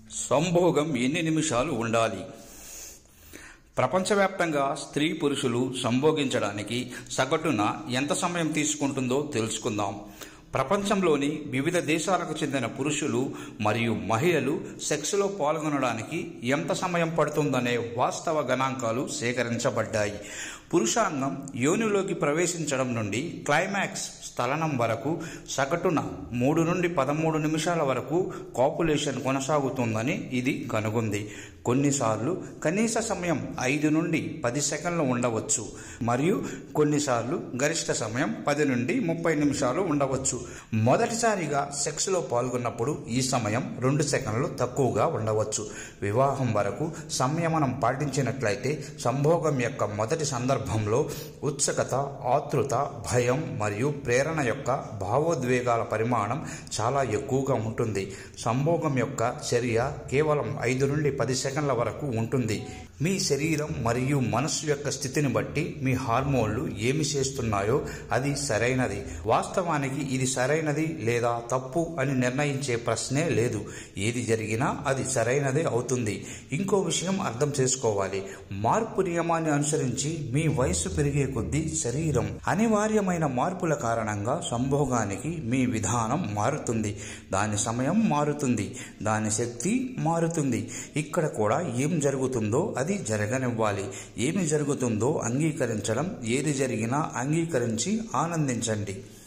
సంభోగం ఎన్ని నిమిషాలు ఉండాలి ప్రపంచవ్యాప్తంగా స్త్రీ పురుషులు సంభోగించడానికి సగటున ఎంత సమయం తీసుకుంటుందో తెలుసుకుందాం ప్రపంచంలోని వివిధ దేశాలకు చెందిన పురుషులు మరియు మహిళలు సెక్స్లో పాల్గొనడానికి ఎంత సమయం పడుతుందనే వాస్తవ గణాంకాలు సేకరించబడ్డాయి పురుషాంగం యోనిలోకి ప్రవేశించడం నుండి క్లైమాక్స్ స్థలనం వరకు సగటున మూడు నుండి పదమూడు నిమిషాల వరకు కాపులేషన్ కొనసాగుతుందని ఇది కనుగొంది కొన్నిసార్లు కనీస సమయం ఐదు నుండి పది సెకండ్లు ఉండవచ్చు మరియు కొన్నిసార్లు గరిష్ట సమయం పది నుండి ముప్పై నిమిషాలు ఉండవచ్చు మొదటిసారిగా సెక్స్లో పాల్గొన్నప్పుడు ఈ సమయం రెండు సెకండ్లు తక్కువగా ఉండవచ్చు వివాహం వరకు సంయమనం పాటించినట్లయితే సంభోగం యొక్క మొదటి సందర్భంలో ఉత్సుకత ఆతృత భయం మరియు ప్రేరణ యొక్క భావోద్వేగాల పరిమాణం చాలా ఎక్కువగా ఉంటుంది సంభోగం యొక్క చర్య కేవలం ఐదు నుండి పది సెకండ్ల వరకు ఉంటుంది మీ శరీరం మరియు మనస్సు యొక్క స్థితిని బట్టి మీ హార్మోన్లు ఏమి చేస్తున్నాయో అది సరైనది వాస్తవానికి ఇది సరైనది లేదా తప్పు అని నిర్ణయించే ప్రశ్నే లేదు ఏది జరిగినా అది సరైనదే అవుతుంది ఇంకో విషయం అర్థం చేసుకోవాలి మార్పు నియమాన్ని అనుసరించి మీ వయస్సు పెరిగే కొద్దీ శరీరం అనివార్యమైన మార్పుల కారణంగా సంభోగానికి మీ విధానం మారుతుంది దాని సమయం మారుతుంది దాని శక్తి మారుతుంది ఇక్కడ కూడా ఏం జరుగుతుందో అది జరగనివ్వాలి ఏమి జరుగుతుందో అంగీకరించడం ఏది జరిగినా అంగీకరించి ఆనందించండి